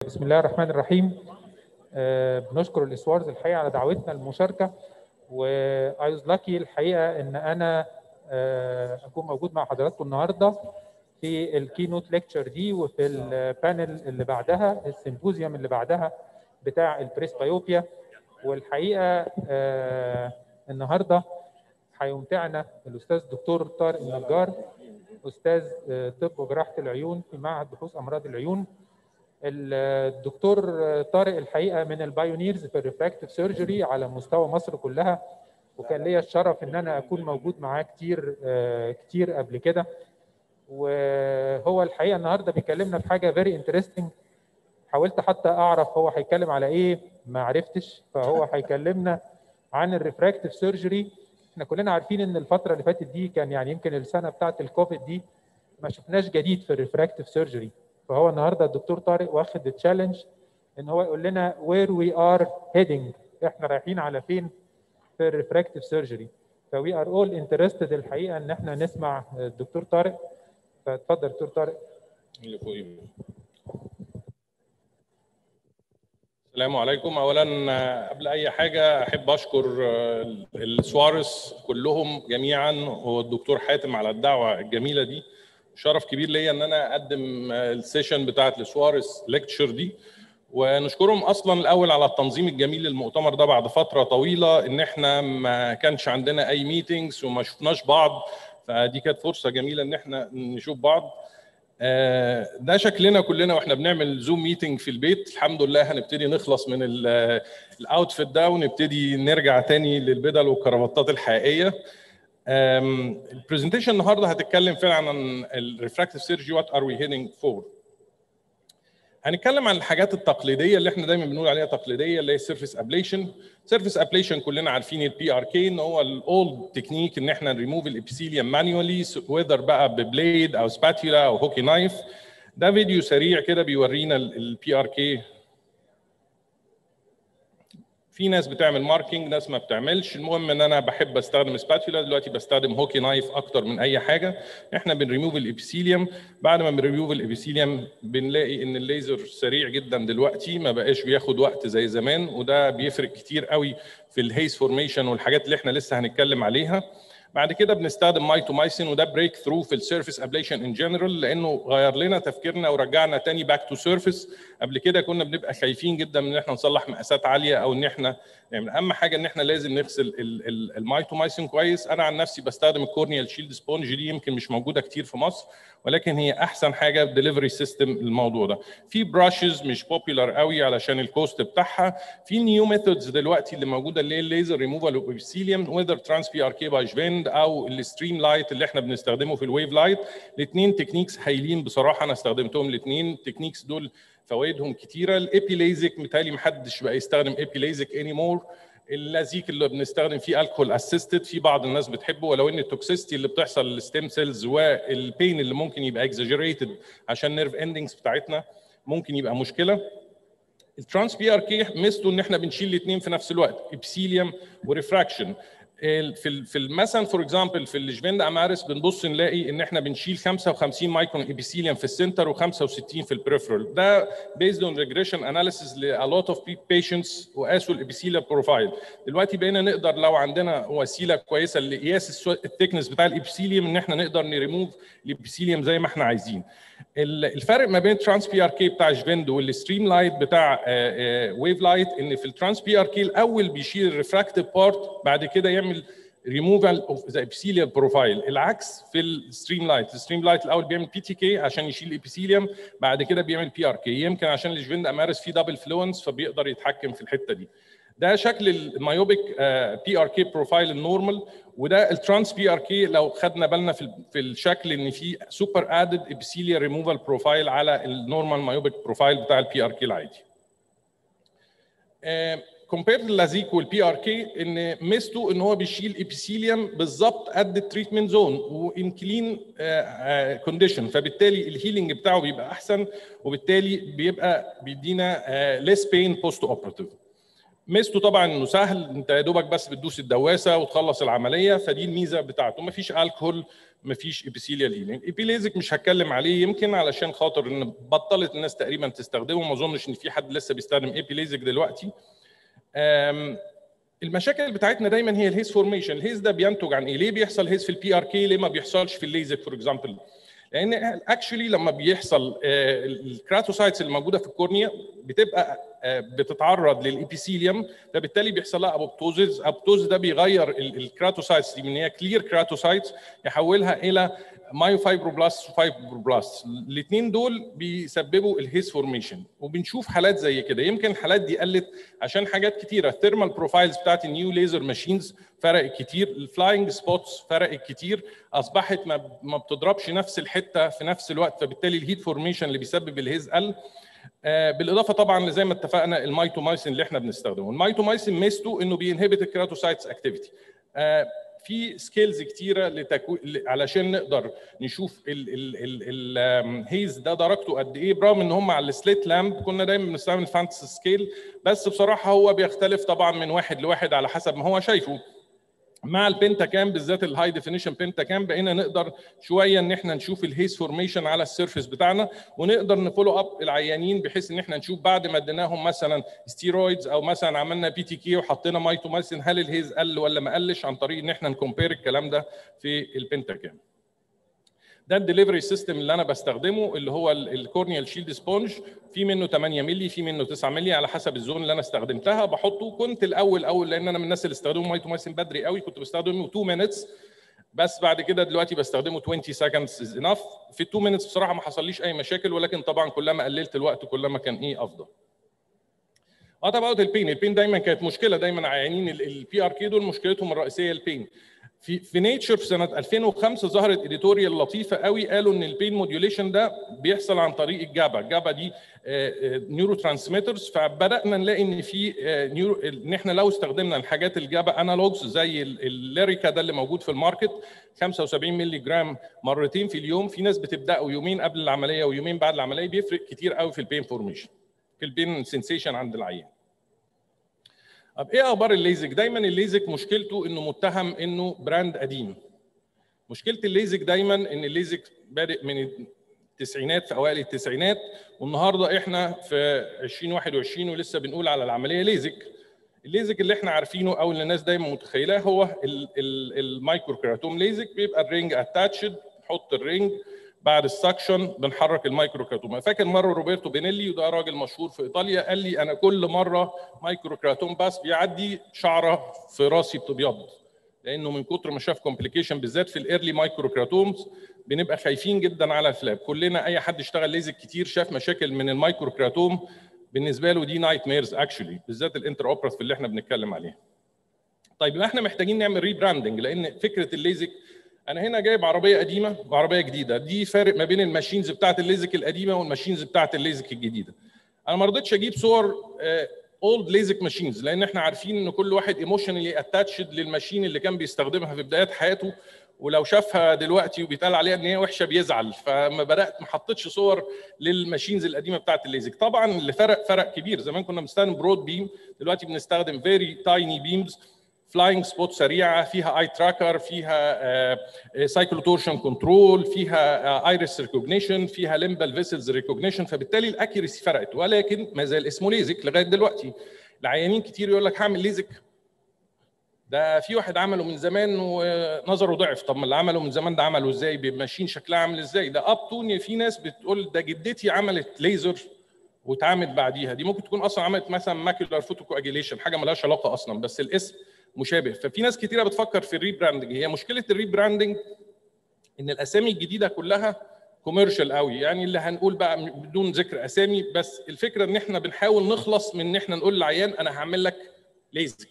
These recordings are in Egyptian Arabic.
بسم الله الرحمن الرحيم آه، بنشكر الاسوارز الحقيقه على دعوتنا للمشاركه وايز لاكي الحقيقه ان انا آه، اكون موجود مع حضراتكم النهارده في الكينوت ليكتشر دي وفي البانل اللي بعدها السيمبوزيوم اللي بعدها بتاع البريس بايوبيا والحقيقه آه، النهارده هيمتعنا الاستاذ الدكتور طارق النجار استاذ طب وجراحه العيون في معهد بحوث امراض العيون الدكتور طارق الحقيقه من البايونيرز في الريفراكتيف سيرجري على مستوى مصر كلها وكان ليا الشرف ان انا اكون موجود معاه كتير كتير قبل كده وهو الحقيقه النهارده بيكلمنا في حاجه فيري انترستنج حاولت حتى اعرف هو هيتكلم على ايه ما عرفتش فهو هيكلمنا عن الريفراكتيف سيرجري احنا كلنا عارفين ان الفتره اللي فاتت دي كان يعني يمكن السنه بتاعه الكوفيد دي ما شفناش جديد في الريفراكتيف سيرجري فهو النهارده الدكتور طارق واخد التشالنج ان هو يقول لنا وير وي ار هيدنج احنا رايحين على فين في الريفراكتيف سيرجري فوي ار اول انترستد الحقيقه ان احنا نسمع الدكتور طارق فاتفضل دكتور طارق اللي فوقيه السلام عليكم اولا قبل اي حاجه احب اشكر السوارس كلهم جميعا والدكتور حاتم على الدعوه الجميله دي شرف كبير ليا ان انا اقدم السيشن بتاعه السوارس ليكتشر دي ونشكرهم اصلا الاول على التنظيم الجميل للمؤتمر ده بعد فتره طويله ان احنا ما كانش عندنا اي ميتينجز وما شفناش بعض فدي كانت فرصه جميله ان احنا نشوف بعض ده شكلنا كلنا واحنا بنعمل زوم ميتنج في البيت الحمد لله هنبتدي نخلص من الاوتفيت ده ونبتدي نرجع تاني للبدل والكرافتات الحقيقيه البرزنتيشن النهارده هتتكلم فعلا عن الريفراكتيف سيرجي وات ار وي هيدنج فور هنتكلم عن الحاجات التقليديه اللي احنا دايما بنقول عليها تقليديه اللي هي السيرفيس ابليشن سيرفيس ابليشن كلنا عارفين البي ار كي ان هو الاولد تكنيك ان احنا نريموف الابيثيليوم مانيولي وذر بقى ببليد او سباتولا او هوكي نايف ده فيديو سريع كده بيورينا البي ار كي في ناس بتعمل ماركينج ناس ما بتعملش المهم ان انا بحب استخدم سباتولا دلوقتي بستخدم هوكي نايف اكتر من اي حاجه احنا بنريموف الابيثيليوم بعد ما بنريموف الابيثيليوم بنلاقي ان الليزر سريع جدا دلوقتي ما بقاش بياخد وقت زي زمان وده بيفرق كتير قوي في الهيس فورميشن والحاجات اللي احنا لسه هنتكلم عليها بعد كده بنستخدم مايتومايسين وده بريك ثرو في السيرفيس ابليشن ان جنرال لانه غير لنا تفكيرنا ورجعنا تاني باك تو سيرفيس قبل كده كنا بنبقى خايفين جدا من ان احنا نصلح مقاسات عاليه او ان احنا نعمل يعني اهم حاجه ان احنا لازم نغسل المايتومايسين كويس انا عن نفسي بستخدم الكورنيال شيلد سبونج دي يمكن مش موجوده كتير في مصر ولكن هي احسن حاجه ديليفري سيستم الموضوع ده في براشز مش بوبيلر قوي علشان الكوست بتاعها في نيو ميثودز دلوقتي اللي موجوده اللي هي الليزر ريموفال اوف ابيثيليوم وذر ترانس بي ار كي باي جفيند او الستريم لايت اللي احنا بنستخدمه في الويف لايت الاثنين تكنيكس هايلين بصراحه انا استخدمتهم الاثنين تكنيكس دول فوائدهم كتيره الابي ليزك متهيألي محدش بقى يستخدم ابي ليزك اني مور اللازيك اللي بنستخدم فيه الكحول اسيستد في بعض الناس بتحبه ولو ان التوكسيستي اللي بتحصل للستيم سيلز والبين اللي ممكن يبقى اكزاجريتد عشان نيرف اندنجز بتاعتنا ممكن يبقى مشكله الترانس بي ار كي ميزته ان احنا بنشيل الاثنين في نفس الوقت ابسيليوم وريفراكشن في في مثلا فور اكزامبل في الجفيند امارس بنبص نلاقي ان احنا بنشيل 55 مايكرون ابيثيليوم في السنتر و65 في البريفرال ده بيزد اون ريجريشن اناليسيس ل a lot of patients وقاسوا الابيثيليوم بروفايل دلوقتي بقينا نقدر لو عندنا وسيله كويسه لقياس الثيكنس بتاع الابيثيليوم ان احنا نقدر نريموف الابيثيليوم زي ما احنا عايزين الفرق ما بين ترانس بي ار كي بتاع جفيند والستريم لايت بتاع ويف لايت ان في الترانس بي ار كي الاول بيشيل الريفراكتيف بارت بعد كده يعمل ريموفال اوف ذا ابيثيليال بروفايل العكس في الستريم لايت الستريم لايت الاول بيعمل بي تي كي عشان يشيل الابيثيليوم بعد كده بيعمل بي ار كي يمكن عشان الجفيند امارس فيه دبل فلوينس فبيقدر يتحكم في الحته دي ده شكل المايوبيك بي ار كي بروفايل النورمال وده الترانس بي ار كي لو خدنا بالنا في في الشكل ان في سوبر ادد ابيثيليال ريموفال بروفايل على النورمال مايوبيك بروفايل بتاع البي ار كي العادي. كومبير اللازيك والبي ار كي ان ميزته ان هو بيشيل ابيثيليوم بالظبط قد التريتمنت زون وان كلين كونديشن فبالتالي الهيلينج بتاعه بيبقى احسن وبالتالي بيبقى بيدينا ليس بين بوست اوبراتيف. ميزته طبعا انه سهل انت يا دوبك بس بتدوس الدواسه وتخلص العمليه فدي الميزه بتاعته مفيش الكحول مفيش ابيثيليال هيلينج ايبيليزك مش هتكلم عليه يمكن علشان خاطر ان بطلت الناس تقريبا تستخدمه ما اظنش ان في حد لسه بيستخدم ايبيليزك دلوقتي المشاكل بتاعتنا دايما هي الهيز فورميشن الهيز ده بينتج عن ايه ليه بيحصل هيز في البي ار كي ليه ما بيحصلش في الليزك فور اكزامبل لان اكشولي لما بيحصل الكراتوسايتس اللي موجوده في الكورنيا بتبقى بتتعرض للابيثيليوم فبالتالي بيحصل لها ابوبتوزز ابوبتوز ده بيغير الكراتوسايتس دي من هي كلير كراتوسايتس يحولها الى مايوفايبروبلاست وفايبروبلاست الاثنين دول بيسببوا الهيس فورميشن وبنشوف حالات زي كده يمكن الحالات دي قلت عشان حاجات كتيره الثيرمال بروفايلز بتاعت النيو ليزر ماشينز فرقت كتير الفلاينج سبوتس فرقت كتير اصبحت ما ما بتضربش نفس الحته في نفس الوقت فبالتالي الهيت فورميشن اللي بيسبب الهيز قل آه بالاضافه طبعا زي ما اتفقنا الميتومايسين اللي احنا بنستخدمه الميتومايسين ميزته انه بينهبت الكراتوسايتس اكتيفيتي آه في سكيلز كتيره لتكو... علشان نقدر نشوف الهيز ده درجته قد ايه برغم ان هم على السليت لامب كنا دايما بنستعمل الفانتسي سكيل بس بصراحه هو بيختلف طبعا من واحد لواحد على حسب ما هو شايفه مع البنتا كام بالذات الهاي ديفينيشن بنتا كام بقينا نقدر شويه ان احنا نشوف الهيس فورميشن على السيرفيس بتاعنا ونقدر نفولو اب العيانين بحيث ان احنا نشوف بعد ما اديناهم مثلا ستيرويدز او مثلا عملنا بي تي كي وحطينا مايتومايسين هل الهيز قل ولا ما قلش عن طريق ان احنا نكومبير الكلام ده في البنتا كام ده الدليفري سيستم اللي انا بستخدمه اللي هو الكورنيال شيلد سبونج في منه 8 مللي في منه 9 مللي على حسب الزون اللي انا استخدمتها بحطه كنت الاول اول لان انا من الناس اللي استخدموا مايتومايسين بدري قوي كنت بستخدمه 2 مينتس بس بعد كده دلوقتي بستخدمه 20 سكندز از انف في 2 مينتس بصراحه ما حصليش اي مشاكل ولكن طبعا كلما قللت الوقت كلما كان ايه افضل وات اباوت البين البين دايما كانت مشكله دايما عيانين البي ار كي دول مشكلتهم الرئيسيه البين في في نيتشر في سنه 2005 ظهرت اديتوريال لطيفه قوي قالوا ان البين موديوليشن ده بيحصل عن طريق الجابا الجابا دي نيورو ترانسميترز فبدانا نلاقي ان في نيورو ان احنا لو استخدمنا الحاجات الجابا انالوجز زي الليريكا ده اللي موجود في الماركت 75 مللي جرام مرتين في اليوم في ناس بتبداه يومين قبل العمليه ويومين بعد العمليه بيفرق كتير قوي في البين فورميشن في البين سنسيشن عند العيان طب ايه اخبار الليزك؟ دايما الليزك مشكلته انه متهم انه براند قديم. مشكله الليزك دايما ان الليزك بادئ من التسعينات في اوائل التسعينات والنهارده احنا في 2021 ولسه بنقول على العمليه ليزك. الليزك اللي احنا عارفينه او اللي الناس دايما متخيلاه هو المايكرو كراتوم ليزك بيبقى الرينج اتاتشد نحط الرينج بعد السكشن بنحرك المايكرو كراتوم فاكر مره روبرتو بينيلي وده راجل مشهور في ايطاليا قال لي انا كل مره مايكرو كراتوم بس بيعدي شعره في راسي بتبيض لانه من كتر ما شاف كومبليكيشن بالذات في الايرلي مايكرو كراتومز بنبقى خايفين جدا على الفلاب كلنا اي حد اشتغل ليزك كتير شاف مشاكل من المايكرو كراتوم بالنسبه له دي نايت ميرز اكشولي بالذات الانتر اوبراتيف اللي احنا بنتكلم عليه طيب احنا محتاجين نعمل ريبراندنج لان فكره الليزك انا هنا جايب عربيه قديمه وعربيه جديده دي فارق ما بين الماشينز بتاعه الليزك القديمه والماشينز بتاعه الليزك الجديده انا ما رضيتش اجيب صور اولد ليزك ماشينز لان احنا عارفين ان كل واحد ايموشنالي اتاتشد للماشين اللي كان بيستخدمها في بدايات حياته ولو شافها دلوقتي وبيتقال عليها ان هي وحشه بيزعل فما بدات ما حطيتش صور للماشينز القديمه بتاعه الليزك طبعا اللي فرق فرق كبير زمان كنا بنستخدم برود بيم دلوقتي بنستخدم فيري تايني بيمز فلاينج سبوت سريعه فيها اي تراكر فيها سايكلوتورشن كنترول فيها ايرس ريكوجنيشن فيها ليمبال فيسلز ريكوجنيشن فبالتالي الاكيرسي فرقت ولكن ما زال اسمه ليزك لغايه دلوقتي العيانين كتير يقول لك هعمل ليزك ده في واحد عمله من زمان ونظره ضعف طب ما اللي عمله من زمان ده عمله ازاي بماشين شكلها عامل ازاي ده اب تو في ناس بتقول ده جدتي عملت ليزر واتعملت بعديها دي ممكن تكون اصلا عملت مثلا ماكيولار فوتوكواجيليشن حاجه مالهاش علاقه اصلا بس الاسم مشابه ففي ناس كتيره بتفكر في الريبراندنج هي مشكله الريبراندنج ان الاسامي الجديده كلها كوميرشال قوي يعني اللي هنقول بقى بدون ذكر اسامي بس الفكره ان احنا بنحاول نخلص من ان احنا نقول للعيان انا هعمل لك ليزك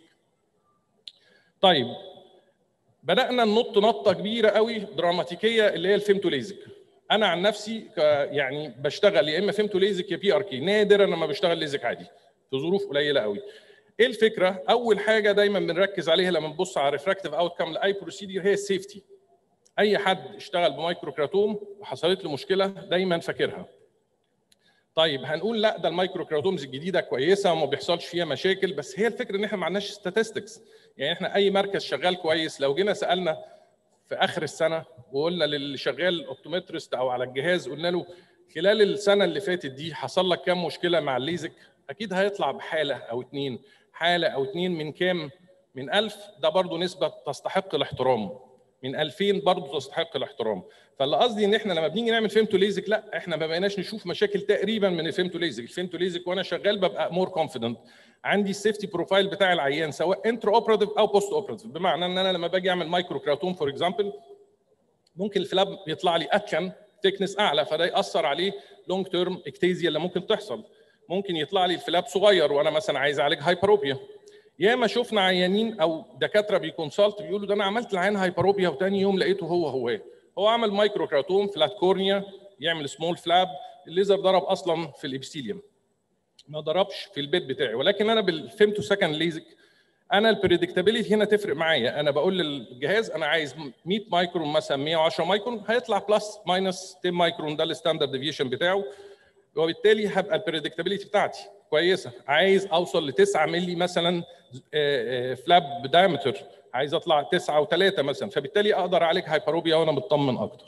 طيب بدانا ننط نطه كبيره قوي دراماتيكيه اللي هي الفيمتو ليزك انا عن نفسي يعني بشتغل يا اما فيمتو ليزك يا بي ار كي نادرا لما بشتغل ليزك عادي في ظروف قليله قوي ايه الفكره؟ اول حاجه دايما بنركز عليها لما نبص على ريفراكتيف اوت كام لاي بروسيدير هي السيفتي. اي حد اشتغل بمايكرو كراتوم وحصلت له مشكله دايما فاكرها. طيب هنقول لا ده المايكرو كراتومز الجديده كويسه وما بيحصلش فيها مشاكل بس هي الفكره ان احنا ما عندناش statistics يعني احنا اي مركز شغال كويس لو جينا سالنا في اخر السنه وقلنا للي شغال اوبتومترست او على الجهاز قلنا له خلال السنه اللي فاتت دي حصل لك كام مشكله مع الليزك اكيد هيطلع بحاله او اتنين حاله او اتنين من كام من 1000 ده برضو نسبه تستحق الاحترام من 2000 برضو تستحق الاحترام فاللي قصدي ان احنا لما بنيجي نعمل فيمتو ليزك لا احنا ما بقيناش نشوف مشاكل تقريبا من الفيمتو ليزك الفيمتو ليزك وانا شغال ببقى مور كونفيدنت عندي السيفتي بروفايل بتاع العيان سواء انتر اوبراتيف او بوست اوبراتيف بمعنى ان انا لما باجي اعمل مايكرو كراتوم فور اكزامبل ممكن الفلاب يطلع لي اتكن تكنس اعلى فده ياثر عليه لونج تيرم اكتيزيا اللي ممكن تحصل ممكن يطلع لي الفلاب صغير وانا مثلا عايز اعالج هايبروبيا ياما شفنا عيانين او دكاتره بيكونسلت بيقولوا ده انا عملت العيان هايبروبيا وتاني يوم لقيته هو هو هو عمل مايكرو كراتوم فلات كورنيا يعمل سمول فلاب الليزر ضرب اصلا في الابستيليوم ما ضربش في البيت بتاعي ولكن انا بالفيمتو سكند ليزك انا البريدكتابيلتي هنا تفرق معايا انا بقول للجهاز انا عايز 100 مايكرون مثلا 110 مايكرون هيطلع بلس ماينس 10 مايكرون ده الستاندرد ديفيشن بتاعه وبالتالي هبقى البريدكتابيلتي بتاعتي كويسه عايز اوصل ل 9 مللي مثلا فلاب دايمتر عايز اطلع 9 و3 مثلا فبالتالي اقدر اعالج هايبروبيا وانا مطمن اكتر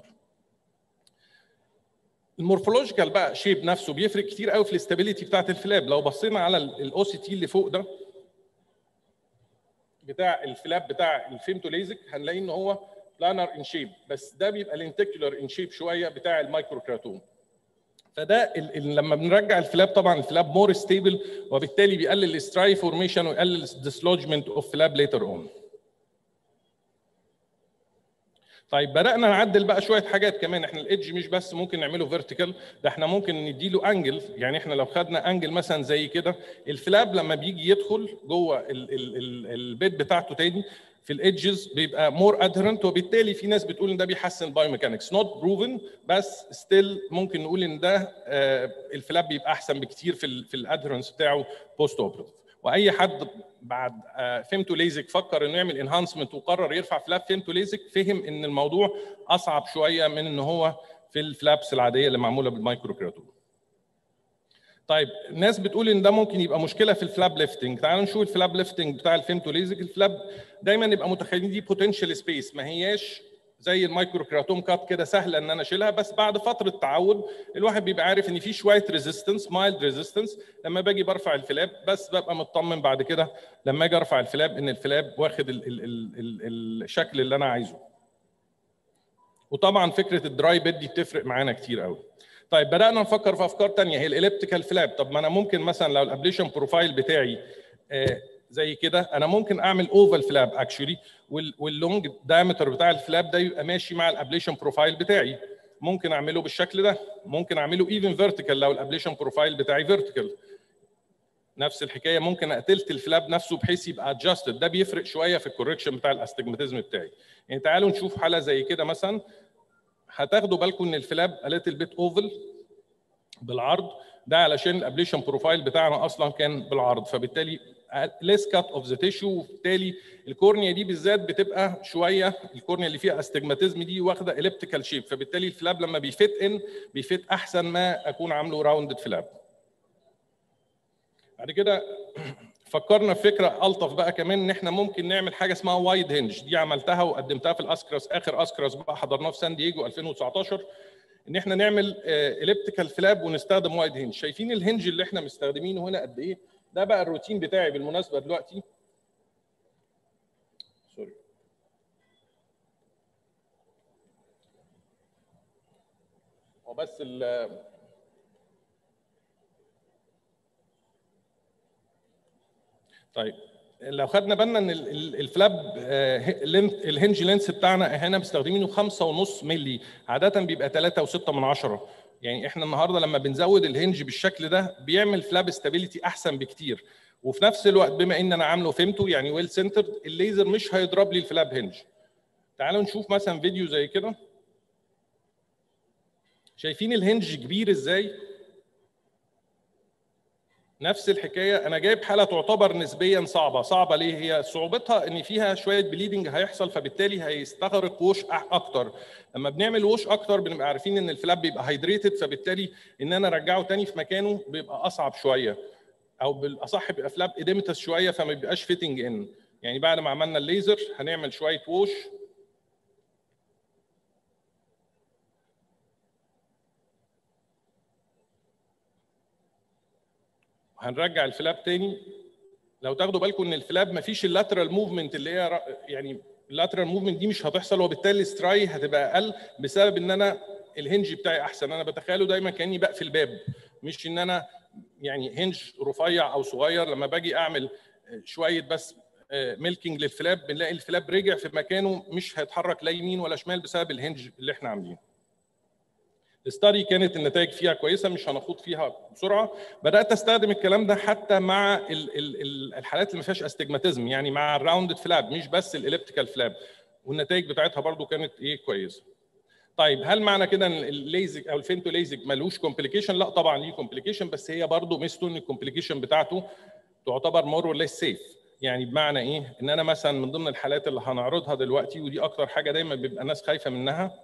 المورفولوجيكال بقى شيب نفسه بيفرق كتير قوي في الاستابيليتي بتاعت الفلاب لو بصينا على الاو سي تي اللي فوق ده بتاع الفلاب بتاع الفيمتو ليزك هنلاقي ان هو بلانر ان شيب بس ده بيبقى لينتيكولار ان شيب شويه بتاع المايكرو كراتوم فده ال ال لما بنرجع الفلاب طبعا الفلاب مور ستيبل وبالتالي بيقلل الستراي فورميشن ويقلل الديسلوجمنت اوف فلاب ليتر اون طيب بدانا نعدل بقى شويه حاجات كمان احنا الايدج مش بس ممكن نعمله فيرتيكال ده احنا ممكن نديله انجل يعني احنا لو خدنا انجل مثلا زي كده الفلاب لما بيجي يدخل جوه ال ال ال البيت بتاعته تاني في الايدجز بيبقى مور ادهرنت وبالتالي في ناس بتقول ان ده بيحسن البايوميكانكس نوت بروفن بس ستيل ممكن نقول ان ده آه الفلاب بيبقى احسن بكتير في ال في الادهرنس بتاعه بوست اوبريتيف واي حد بعد آه فيمتو ليزك فكر انه يعمل انهانسمنت وقرر يرفع فلاب فيمتو ليزك فهم ان الموضوع اصعب شويه من ان هو في الفلابس العاديه اللي معموله بالمايكرو كراتون طيب الناس بتقول ان ده ممكن يبقى مشكله في الفلاب ليفتنج تعالوا نشوف الفلاب ليفتنج بتاع الفيمتو ليزك الفلاب دايما نبقى متخيلين دي بوتنشال سبيس ما هياش زي المايكرو كراتوم كات كده سهله ان انا اشيلها بس بعد فتره تعود الواحد بيبقى عارف ان في شويه ريزيستنس مايلد ريزيستنس لما باجي برفع الفلاب بس ببقى مطمن بعد كده لما اجي ارفع الفلاب ان الفلاب واخد ال ال ال ال الشكل اللي انا عايزه وطبعا فكره الدراي بيد دي بتفرق معانا كتير قوي طيب بدانا نفكر في افكار ثانيه هي الاليبتيكال فلاب طب ما انا ممكن مثلا لو الابليشن بروفايل بتاعي آه زي كده انا ممكن اعمل اوفال فلاب اكشولي واللونج دايمتر بتاع الفلاب ده يبقى ماشي مع الابليشن بروفايل بتاعي ممكن اعمله بالشكل ده ممكن اعمله ايفن فيرتيكال لو الابليشن بروفايل بتاعي فيرتيكال نفس الحكايه ممكن اقتلت الفلاب نفسه بحيث يبقى ادجستد ده بيفرق شويه في الكوركشن بتاع الاستجماتيزم بتاعي يعني تعالوا نشوف حاله زي كده مثلا هتاخدوا بالكم ان الفلاب قالت البيت اوفل بالعرض ده علشان الابليشن بروفايل بتاعنا اصلا كان بالعرض فبالتالي ليس كات اوف ذا تيشو وبالتالي الكورنيا دي بالذات بتبقى شويه الكورنيا اللي فيها استجماتيزم دي واخده اليبتيكال شيب فبالتالي الفلاب لما بيفت ان بيفت احسن ما اكون عامله راوندد فلاب بعد كده فكرنا في فكره الطف بقى كمان ان احنا ممكن نعمل حاجه اسمها وايد هنج دي عملتها وقدمتها في الاسكرس اخر اسكرس بقى حضرناه في سان دييجو 2019 ان احنا نعمل اليبتيكال فلاب ونستخدم وايد هنج شايفين الهنج اللي احنا مستخدمينه هنا قد ايه ده بقى الروتين بتاعي بالمناسبه دلوقتي سوري هو بس ال طيب لو خدنا بالنا ان الفلاب الهنج لينس بتاعنا هنا مستخدمينه 5.5 مللي عاده بيبقى 3.6 من عشرة يعني احنا النهارده لما بنزود الهنج بالشكل ده بيعمل فلاب استابيليتي احسن بكتير وفي نفس الوقت بما ان انا عامله فيمتو يعني ويل سنترد الليزر مش هيضرب لي الفلاب هنج تعالوا نشوف مثلا فيديو زي كده شايفين الهنج كبير ازاي نفس الحكايه انا جايب حاله تعتبر نسبيا صعبه صعبه ليه هي صعوبتها ان فيها شويه بليدنج هيحصل فبالتالي هيستغرق ووش اكتر لما بنعمل ووش اكتر بنبقى عارفين ان الفلاب بيبقى هايدريتد فبالتالي ان انا ارجعه تاني في مكانه بيبقى اصعب شويه او بالاصح بيبقى فلاب اديمتس شويه فما بيبقاش فيتنج ان يعني بعد ما عملنا الليزر هنعمل شويه ووش هنرجع الفلاب تاني لو تاخدوا بالكم ان الفلاب ما فيش اللاترال موفمنت اللي هي يعني اللاترال موفمنت دي مش هتحصل وبالتالي الستراي هتبقى اقل بسبب ان انا الهنج بتاعي احسن انا بتخيله دايما كاني بقفل باب مش ان انا يعني هنج رفيع او صغير لما باجي اعمل شويه بس ميلكينج للفلاب بنلاقي الفلاب رجع في مكانه مش هيتحرك لا يمين ولا شمال بسبب الهنج اللي احنا عاملينه الستادي كانت النتائج فيها كويسه مش هنخوض فيها بسرعه بدات استخدم الكلام ده حتى مع ال ال الحالات اللي ما فيهاش استجماتيزم يعني مع الراوندد فلاب مش بس الاليبتيكال فلاب والنتائج بتاعتها برضو كانت ايه كويسه طيب هل معنى كده ان الليزك او الفينتو ليزك ملوش كومبليكيشن لا طبعا ليه كومبليكيشن بس هي برضو ميزته ان الكومبليكيشن بتاعته تعتبر مور اور ليس سيف يعني بمعنى ايه ان انا مثلا من ضمن الحالات اللي هنعرضها دلوقتي ودي اكتر حاجه دايما بيبقى الناس خايفه منها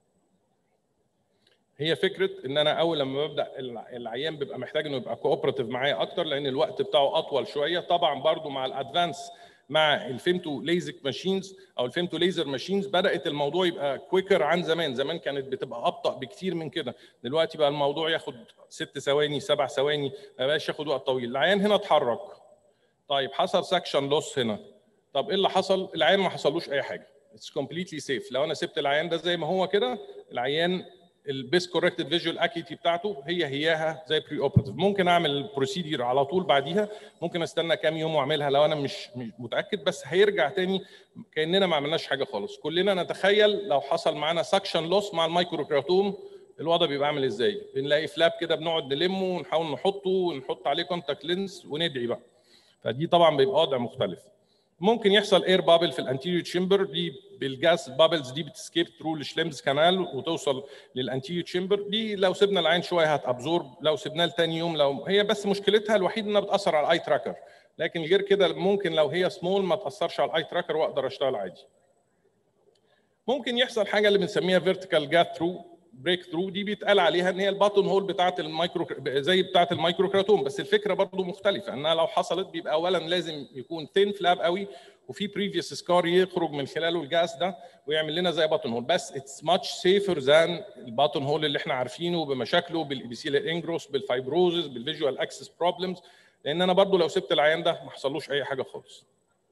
هي فكره ان انا اول لما ببدا العيان بيبقى محتاج انه يبقى كوبراتيف معايا اكتر لان الوقت بتاعه اطول شويه طبعا برضو مع الادفانس مع الفيمتو ليزك ماشينز او الفيمتو ليزر ماشينز بدات الموضوع يبقى كويكر عن زمان زمان كانت بتبقى ابطا بكتير من كده دلوقتي بقى الموضوع ياخد ست ثواني سبع ثواني ما بقاش ياخد وقت طويل العيان هنا اتحرك طيب حصل سكشن لوس هنا طب ايه اللي حصل العيان ما حصلوش اي حاجه اتس كومبليتلي سيف لو انا سبت العيان ده زي ما هو كده العيان البيس كوركتد فيجوال اكيتي بتاعته هي هياها زي بري اوبراتيف ممكن اعمل البروسيدير على طول بعديها ممكن استنى كام يوم واعملها لو انا مش مش متاكد بس هيرجع تاني كاننا ما عملناش حاجه خالص كلنا نتخيل لو حصل معانا سكشن لوس مع المايكرو كراتوم الوضع بيبقى عامل ازاي بنلاقي فلاب كده بنقعد نلمه ونحاول نحطه ونحط عليه كونتاكت لينس وندعي بقى فدي طبعا بيبقى وضع مختلف ممكن يحصل اير بابل في الانتيريور تشامبر دي بالجاس بابلز دي بتسكيب ثرو الشليمز كانال وتوصل للانتيريور تشامبر دي لو سيبنا العين شويه هتابزورب لو سيبناها لتاني يوم لو هي بس مشكلتها الوحيد انها بتاثر على الاي تراكر لكن غير كده ممكن لو هي سمول ما تاثرش على الاي تراكر واقدر اشتغل عادي ممكن يحصل حاجه اللي بنسميها فيرتيكال جات ثرو بريك ثرو دي بيتقال عليها ان هي الباتون هول بتاعه المايكرو زي بتاعه المايكرو كراتوم بس الفكره برضو مختلفه انها لو حصلت بيبقى اولا لازم يكون ثين فلاب قوي وفي بريفيوس سكار يخرج من خلاله الجاس ده ويعمل لنا زي باتون هول بس اتس ماتش سيفر ذان الباتون هول اللي احنا عارفينه بمشاكله بالابيسيل انجروس بالفايبروزز بالفيجوال اكسس بروبلمز لان انا برضو لو سبت العيان ده ما حصلوش اي حاجه خالص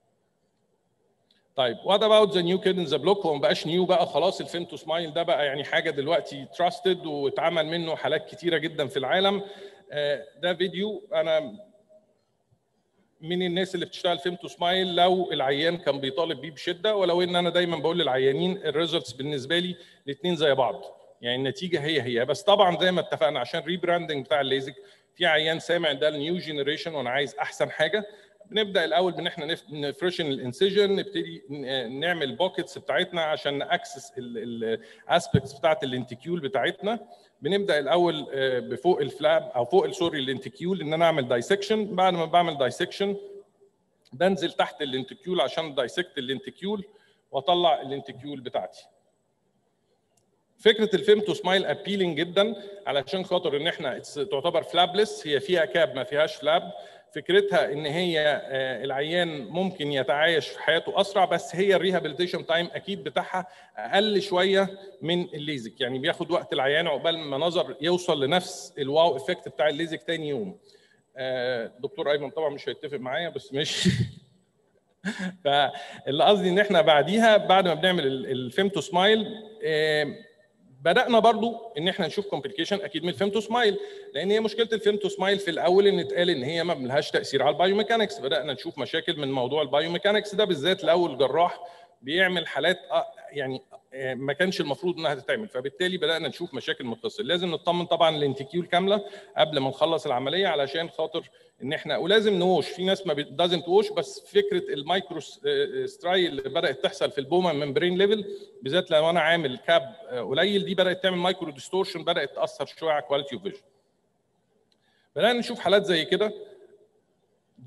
طيب وات اباوت ذا نيو كيد ان ذا بلوك هو ما بقاش نيو بقى خلاص الفيمتو سمايل ده بقى يعني حاجه دلوقتي تراستد واتعمل منه حالات كتيره جدا في العالم ده فيديو انا من الناس اللي بتشتغل فيمتو سمايل لو العيان كان بيطالب بيه بشده ولو ان انا دايما بقول للعيانين الريزلتس بالنسبه لي الاثنين زي بعض يعني النتيجه هي هي بس طبعا زي ما اتفقنا عشان ريبراندنج بتاع الليزك في عيان سامع ده النيو جينيريشن وانا عايز احسن حاجه بنبدا الاول بان احنا نفرشن الانسيجن نبتدي نعمل بوكيتس بتاعتنا عشان ناكسس الاسبكتس بتاعت الانتيكيول بتاعتنا بنبدا الاول بفوق الفلاب او فوق سوري الانتيكيول ان انا اعمل دايسكشن بعد ما بعمل دايسكشن بنزل تحت الانتيكيول عشان دايسكت الانتيكيول واطلع الانتيكيول بتاعتي فكره الفيمتو سمايل ابيلينج جدا علشان خاطر ان احنا تعتبر فلابلس هي فيها كاب ما فيهاش فلاب فكرتها ان هي العيان ممكن يتعايش في حياته اسرع بس هي الريهابيليتيشن تايم اكيد بتاعها اقل شويه من الليزك يعني بياخد وقت العيان عقبال ما نظر يوصل لنفس الواو افكت بتاع الليزك تاني يوم دكتور ايمن طبعا مش هيتفق معايا بس مش فاللي قصدي ان احنا بعديها بعد ما بنعمل الفيمتو سمايل بدانا برضو ان احنا نشوف كومبليكيشن اكيد من الفيمتو سمايل لان هي مشكله الفيمتو سمايل في الاول ان اتقال ان هي ما لهاش تاثير على البايوميكانكس بدانا نشوف مشاكل من موضوع البايوميكانكس ده بالذات لو الجراح بيعمل حالات يعني ما كانش المفروض انها تتعمل فبالتالي بدانا نشوف مشاكل متصل لازم نطمن طبعا الانتيكيول كامله قبل ما نخلص العمليه علشان خاطر ان احنا ولازم نوش في ناس ما دازنت توش بس فكره المايكرو ستراي اللي بدات تحصل في البوما ممبرين ليفل بالذات لو انا عامل كاب قليل دي بدات تعمل مايكرو ديستورشن بدات تاثر شويه على كواليتي اوف فيجن بدانا نشوف حالات زي كده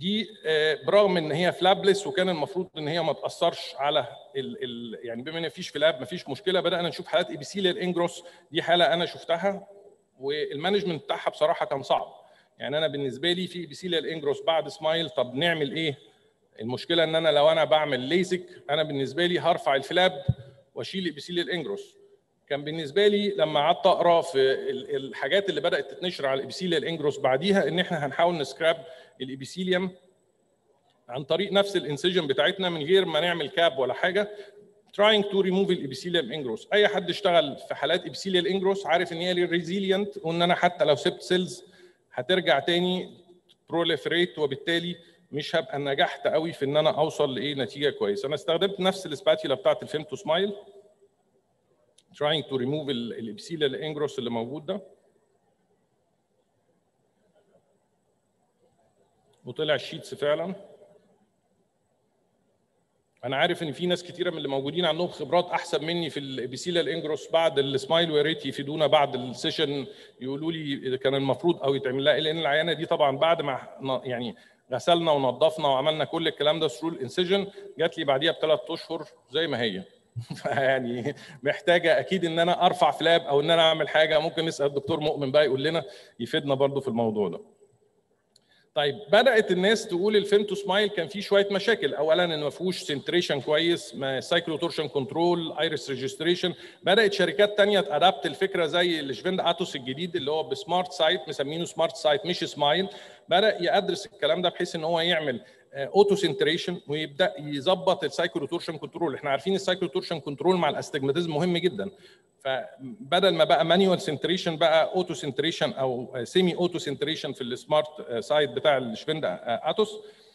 دي برغم ان هي فلابلس وكان المفروض ان هي ما تاثرش على ال ال يعني بما ان مفيش فلاب مفيش مشكله بدانا نشوف حالات اي بي سي للانجروس دي حاله انا شفتها والمانجمنت بتاعها بصراحه كان صعب يعني انا بالنسبه لي في اي بي سي للانجروس بعد سمايل طب نعمل ايه المشكله ان انا لو انا بعمل ليزك انا بالنسبه لي هرفع الفلاب واشيل اي بي سي للانجروس كان بالنسبه لي لما قعدت اقرا في الحاجات اللي بدات تتنشر على الابيثيليال انجروس بعديها ان احنا هنحاول نسكراب الابيثيليوم عن طريق نفس الانسجن بتاعتنا من غير ما نعمل كاب ولا حاجه trying to remove الابيثيليوم انجروس اي حد اشتغل في حالات ابيثيليال انجروس عارف ان هي ريزيلينت وان انا حتى لو سبت سيلز هترجع تاني بروليفريت وبالتالي مش هبقى نجحت قوي في ان انا اوصل لايه نتيجه كويسه انا استخدمت نفس الاسباتيلا بتاعت الفيمتو سمايل trying to remove الابسيليال انجروس اللي موجود ده وطلع الشيتس فعلا انا عارف ان في ناس كتيره من اللي موجودين عندهم خبرات احسن مني في الابيثيليال انجروس بعد السمايل ويا ريت يفيدونا بعد السيشن يقولوا لي كان المفروض او يتعمل لها لان العيانه دي طبعا بعد ما يعني غسلنا ونظفنا وعملنا كل الكلام ده ثرو الانسجن جات لي بعديها بثلاث اشهر زي ما هي يعني محتاجه اكيد ان انا ارفع فلاب او ان انا اعمل حاجه ممكن نسال الدكتور مؤمن بقى يقول لنا يفيدنا برضو في الموضوع ده طيب بدات الناس تقول الفيمتو سمايل كان فيه شويه مشاكل اولا ان ما فيهوش سنتريشن كويس سايكلو تورشن كنترول ايرس ريجستريشن بدات شركات تانية تادابت الفكره زي الشفيند اتوس الجديد اللي هو بسمارت سايت مسمينه سمارت سايت مش سمايل بدا يدرس الكلام ده بحيث ان هو يعمل اوتو سنتريشن ويبدا يظبط السايكلو تورشن كنترول احنا عارفين السايكلو تورشن كنترول مع الاستجماتيزم مهم جدا فبدل ما بقى مانيوال سنتريشن بقى اوتو سنتريشن او سيمي اوتو سنتريشن في السمارت سايت بتاع الشفيند اتوس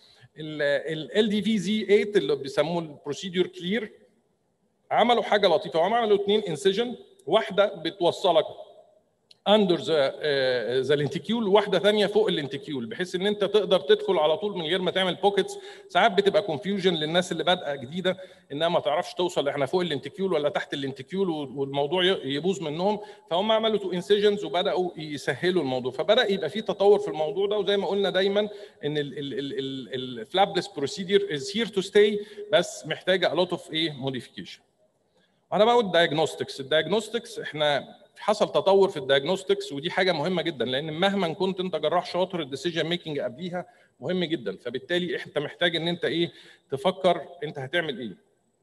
ال دي في زي 8 اللي بيسموه البروسيدور كلير عملوا حاجه لطيفه هم عملوا اثنين انسجن واحده بتوصلك اندر ذا ذا لينتيكيول وواحده ثانيه فوق اللينتيكيول بحيث ان انت تقدر تدخل على طول من غير ما تعمل بوكيتس ساعات بتبقى كونفيوجن للناس اللي بادئه جديده انها ما تعرفش توصل احنا فوق اللينتيكيول ولا تحت اللينتيكيول والموضوع يبوظ منهم فهم عملوا تو انسيجنز وبداوا يسهلوا الموضوع فبدا يبقى في تطور في الموضوع ده وزي ما قلنا دايما ان الفلابلس بروسيدير از هير تو ستاي بس محتاجه a lot of ايه موديفيكيشن انا بقول الدايجنوستكس الدايجنوستكس احنا حصل تطور في الدايجنوستكس ودي حاجه مهمه جدا لان مهما كنت انت جراح شاطر الديسيجن ميكنج قبليها مهم جدا فبالتالي انت محتاج ان انت ايه تفكر انت هتعمل ايه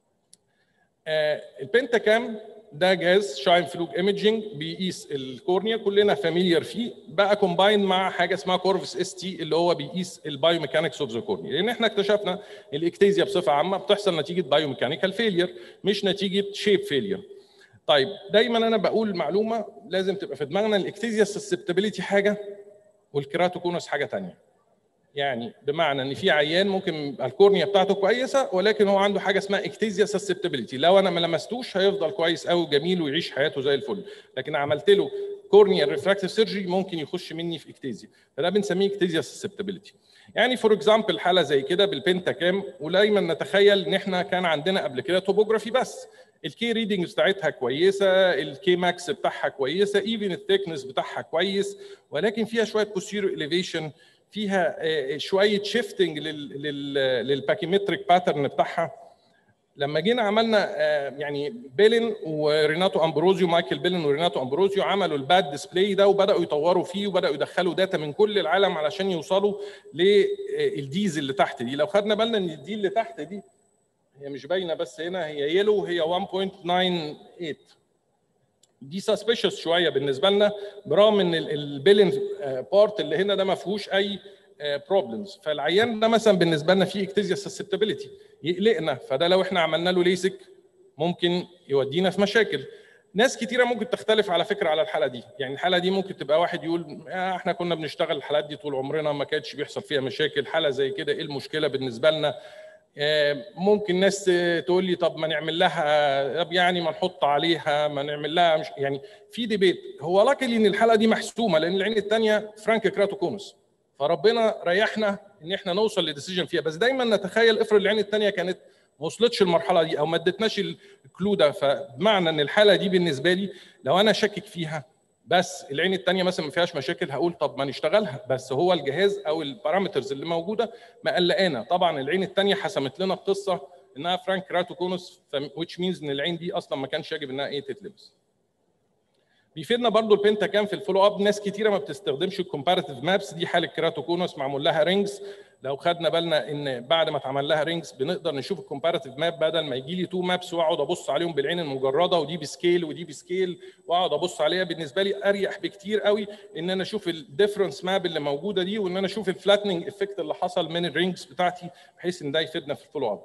آه البنتاكام ده جهاز شاين فلوج ايمجنج بيقيس الكورنيا كلنا فاميليار فيه بقى كومباين مع حاجه اسمها كورفس اس تي اللي هو بيقيس البايوميكانكس اوف ذا كورنيا لان احنا اكتشفنا الاكتيزيا بصفه عامه بتحصل نتيجه بايوميكانيكال فيلير مش نتيجه شيب فيلير طيب دايما انا بقول معلومه لازم تبقى في دماغنا الاكتيزيا سسبتابيليتي حاجه والكيراتوكونس حاجه ثانيه يعني بمعنى ان في عيان ممكن الكورنيا بتاعته كويسه ولكن هو عنده حاجه اسمها اكتيزيا سسبتابيليتي لو انا ما لمستوش هيفضل كويس قوي وجميل ويعيش حياته زي الفل لكن عملت له كورنيا ريفراكتيف سيرجري ممكن يخش مني في اكتيزيا فده بنسميه اكتيزيا سسبتابيليتي يعني فور اكزامبل حاله زي كده بالبنتاكام ودايما نتخيل ان احنا كان عندنا قبل كده توبوجرافي بس الكي ريدنج بتاعتها كويسه الكي ماكس بتاعها كويسه ايفن الثيكنس بتاعها كويس ولكن فيها شويه بوستيرو اليفيشن فيها شويه شيفتنج للباكيمتريك باترن بتاعها لما جينا عملنا يعني بيلين وريناتو امبروزيو مايكل بيلين وريناتو امبروزيو عملوا الباد ديسبلاي ده وبداوا يطوروا فيه وبداوا يدخلوا داتا من كل العالم علشان يوصلوا للديز اللي تحت دي لو خدنا بالنا ان الدي اللي تحت دي هي مش باينه بس هنا هي يلو هي 1.98 دي سسبيشس شويه بالنسبه لنا برغم ان البيلين بارت اللي هنا ده ما فيهوش اي بروبلمز فالعيان ده مثلا بالنسبه لنا فيه اكتيزيا سسبتابيليتي يقلقنا فده لو احنا عملنا له ليسك ممكن يودينا في مشاكل ناس كتيرة ممكن تختلف على فكرة على الحالة دي يعني الحالة دي ممكن تبقى واحد يقول آه احنا كنا بنشتغل الحالات دي طول عمرنا ما كانش بيحصل فيها مشاكل حالة زي كده ايه المشكلة بالنسبة لنا ممكن ناس تقول لي طب ما نعمل لها طب يعني ما نحط عليها ما نعمل لها مش يعني في ديبيت هو لاكلي ان الحلقه دي محسومه لان العين الثانيه فرانك كراتوكونس فربنا ريحنا ان احنا نوصل لديسيجن فيها بس دايما نتخيل افرض العين الثانيه كانت ما وصلتش المرحله دي او ما ادتناش الكلو ده فبمعنى ان الحاله دي بالنسبه لي لو انا شاكك فيها بس العين الثانيه مثلا ما فيهاش مشاكل هقول طب ما نشتغلها بس هو الجهاز او البارامترز اللي موجوده مقلقانا طبعا العين الثانيه حسمت لنا القصه انها فرانك كراتوكونوس which means ان العين دي اصلا ما كانش يجب انها ايه تتلبس بيفيدنا برضو البنتا كام في الفولو اب ناس كتيره ما بتستخدمش الكومباريتيف مابس دي حاله كراتوكونوس معمول لها رينجز لو خدنا بالنا ان بعد ما اتعمل لها رينجز بنقدر نشوف الكومباريتيف ماب بدل ما يجي لي تو مابس واقعد ابص عليهم بالعين المجرده ودي بسكيل ودي بسكيل واقعد ابص عليها بالنسبه لي اريح بكتير قوي ان انا اشوف الديفرنس ماب اللي موجوده دي وان انا اشوف الفلاتننج افكت اللي حصل من الرينجز بتاعتي بحيث ان ده يفيدنا في الفولو اب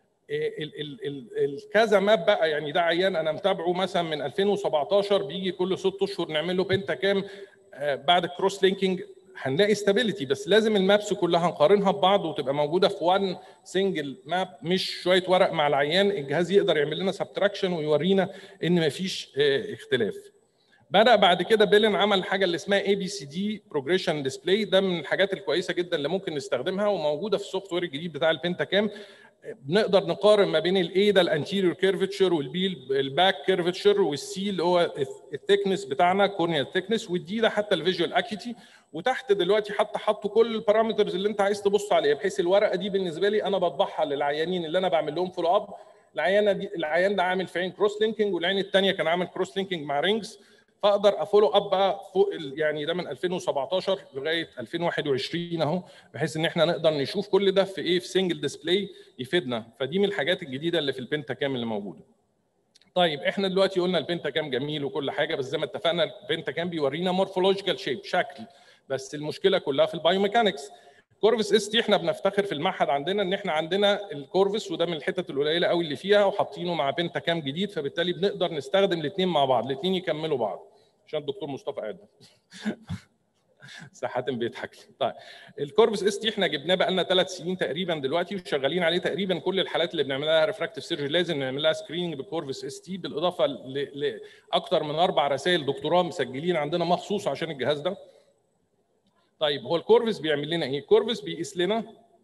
الكذا ماب بقى يعني ده عيان انا متابعه مثلا من 2017 بيجي كل ست اشهر نعمل له بنتا كام بعد الكروس لينكينج هنلاقي ستابيليتي بس لازم المابس كلها نقارنها ببعض وتبقى موجوده في وان سنجل ماب مش شويه ورق مع العيان الجهاز يقدر يعمل لنا سبتراكشن ويورينا ان مفيش اختلاف بدا بعد كده بيلن عمل حاجه اللي اسمها اي بي سي دي بروجريشن ديسبلاي ده من الحاجات الكويسه جدا اللي ممكن نستخدمها وموجوده في السوفت وير الجديد بتاع البنتا كام بنقدر نقارن ما بين الاي ده الانتيريور كيرفتشر والبي الباك كيرفتشر والسي اللي هو الثيكنس بتاعنا كورنيال ثيكنس والدي ده حتى الفيجوال اكيتي وتحت دلوقتي حتى حطوا كل البارامترز اللي انت عايز تبص عليها بحيث الورقه دي بالنسبه لي انا بطبعها للعيانين اللي انا بعمل لهم فولو اب العيانه دي العيان ده عامل في عين كروس لينكينج والعين الثانيه كان عامل كروس لينكينج مع رينجز فاقدر افولو اب بقى فوق يعني ده من 2017 لغايه 2021 اهو بحيث ان احنا نقدر نشوف كل ده في ايه في سنجل ديسبلاي يفيدنا فدي من الحاجات الجديده اللي في البنتا كام اللي موجوده طيب احنا دلوقتي قلنا البنتا كام جميل وكل حاجه بس زي ما اتفقنا البنتا كام بيورينا مورفولوجيكال شيب شكل بس المشكله كلها في البايوميكانكس كورفس اس تي احنا بنفتخر في المعهد عندنا ان احنا عندنا الكورفس وده من الحتت القليله قوي اللي فيها وحاطينه مع بنتا كام جديد فبالتالي بنقدر نستخدم الاثنين مع بعض الاثنين يكملوا بعض عشان الدكتور مصطفى قاعد حاتم بيضحك لي طيب الكورفس اس تي احنا جبناه بقى لنا ثلاث سنين تقريبا دلوقتي وشغالين عليه تقريبا كل الحالات اللي بنعملها ريفراكتيف سيرجري لازم نعمل لها سكريننج بالكورفس اس تي بالاضافه لاكثر من اربع رسائل دكتوراه مسجلين عندنا مخصوص عشان الجهاز ده طيب هو الكورفس بيعمل لنا ايه؟ الكورفس بيقيس لنا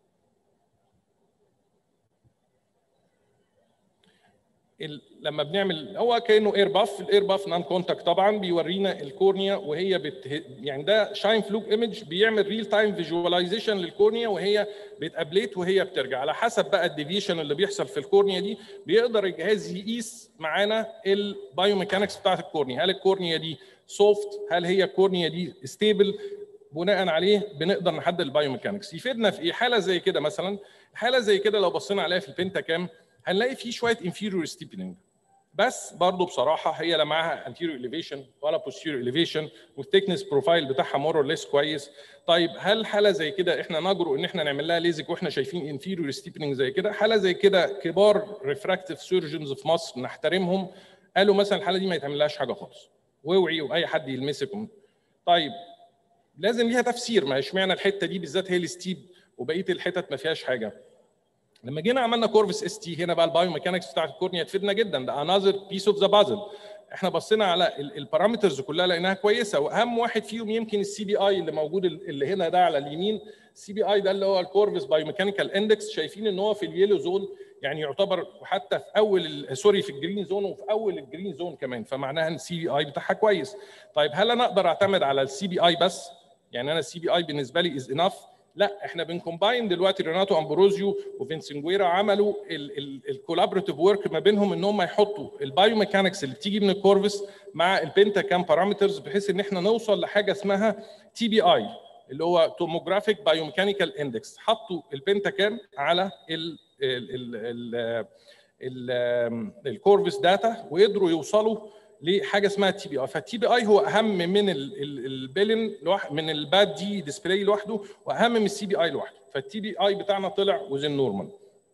لما بنعمل هو كانه اير باف الاير باف نان كونتاكت طبعا بيورينا الكورنيا وهي بت يعني ده شاين فلوك ايمج بيعمل ريل تايم فيجواليزيشن للكورنيا وهي بتابليت وهي بترجع على حسب بقى الديفيشن اللي بيحصل في الكورنيا دي بيقدر الجهاز يقيس معانا البايوميكانكس بتاعت الكورنيا هل الكورنيا دي سوفت هل هي الكورنيا دي ستيبل بناء عليه بنقدر نحدد البايوميكانكس يفيدنا في ايه حاله زي كده مثلا حاله زي كده لو بصينا عليها في البنتا كام هنلاقي فيه شويه انفيريور ستيبننج بس برضه بصراحه هي لا معاها انتيريور اليفيشن ولا بوستيريور اليفيشن والثيكنس بروفايل بتاعها مور اور ليس كويس طيب هل حاله زي كده احنا نجرؤ ان احنا نعمل لها ليزك واحنا شايفين انفيريور ستيبننج زي كده حاله زي كده كبار ريفراكتيف سيرجنز في مصر نحترمهم قالوا مثلا الحاله دي ما يتعملهاش حاجه خالص واوعي واي حد يلمسكم طيب لازم ليها تفسير ما اشمعنى الحته دي بالذات هي الستيب وبقيه الحتت ما فيهاش حاجه لما جينا عملنا كورفس اس تي هنا بقى البايو ميكانكس بتاعت الكورنيا تفيدنا جدا ده انذر بيس اوف ذا بازل احنا بصينا على البارامترز كلها لقيناها كويسه واهم واحد فيهم يمكن السي بي اي اللي موجود اللي هنا ده على اليمين السي بي اي ده اللي هو الكورفس بايو ميكانيكال اندكس شايفين ان هو في اليلو زون يعني يعتبر حتى في اول سوري في الجرين زون وفي اول الجرين زون كمان فمعناها ان السي بي اي بتاعها كويس طيب هل انا اقدر اعتمد على السي بي اي بس يعني انا السي بي اي بالنسبه لي از انف لا احنا بنكومباين دلوقتي ريناتو امبروزيو وفينسنجويرا عملوا الكولابريتيف ورك ما بينهم ان هم يحطوا البايو ميكانكس اللي بتيجي من الكورفس مع البنتا كام بارامترز بحيث ان احنا نوصل لحاجه اسمها تي بي اي اللي هو توموجرافيك بايوميكانيكال اندكس حطوا البنتا كام على ال ال ال ال الكورفس داتا وقدروا يوصلوا لحاجه اسمها تي بي اي فالتي بي اي هو اهم من البيلن من الباد دي ديسبلاي لوحده واهم من السي بي اي لوحده فالتي بي اي بتاعنا طلع وزن نورمال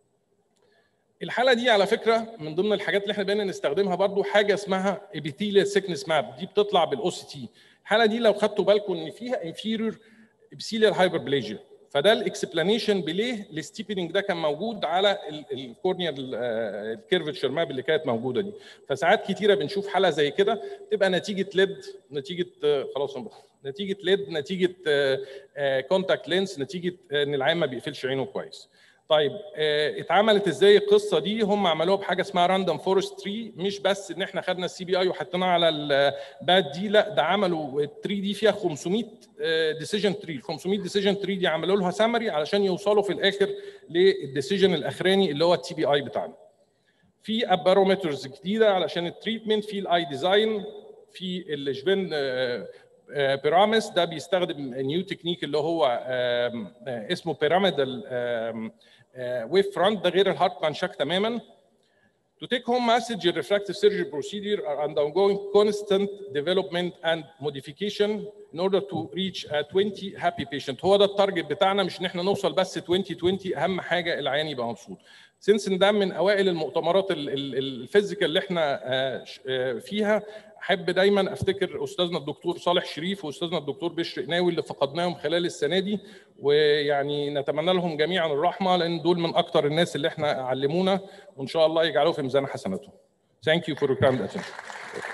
الحاله دي على فكره من ضمن الحاجات اللي احنا بقينا نستخدمها برضو حاجه اسمها ابيثيليال سيكنس ماب دي بتطلع بالاو سي تي الحاله دي لو خدتوا بالكم ان فيها انفيريور ابيثيليال هايبربليجيا فده الاكسبلانيشن بليه الستيبننج ده كان موجود على الكورنيا الكيرفتشر ماب اللي كانت موجوده دي فساعات كتيره بنشوف حاله زي كده تبقى نتيجه ليد نتيجه خلاص نتيجه ليد نتيجه كونتاكت لينس نتيجه ان العين ما بيقفلش عينه كويس طيب آه، اتعملت ازاي القصه دي هم عملوها بحاجه اسمها راندوم فورست تري مش بس ان احنا خدنا السي بي اي وحطيناه على الباد دي لا ده عملوا التري دي فيها 500 ديسيجن تري ال 500 ديسيجن تري دي عملوا لها سمري علشان يوصلوا في الاخر للديسيجن الاخراني اللي هو التي بي اي بتاعنا في ابارومترز جديده علشان التريتمنت في الاي ديزاين في الجبن بيراميس ده بيستخدم نيو تكنيك اللي هو آم، آه، اسمه بيراميدال ويف فرونت ده غير الهارت بانشاك تماما To take home message, the refractive surgery procedure are undergoing constant development and modification in order to reach a 20 happy patient. هو ده التارجت بتاعنا مش ان احنا نوصل بس 2020 اهم حاجه العيان يبقى مبسوط. سنس ان ده من اوائل المؤتمرات ال- ال- الفيزيكال اللي احنا آه، ش- آه، فيها احب دايما افتكر استاذنا الدكتور صالح شريف واستاذنا الدكتور بشر قناوي اللي فقدناهم خلال السنه دي ويعني نتمنى لهم جميعا الرحمه لان دول من اكتر الناس اللي احنا علمونا وان شاء الله يجعلوه في ميزان حسناتهم. Thank you for your kind attention.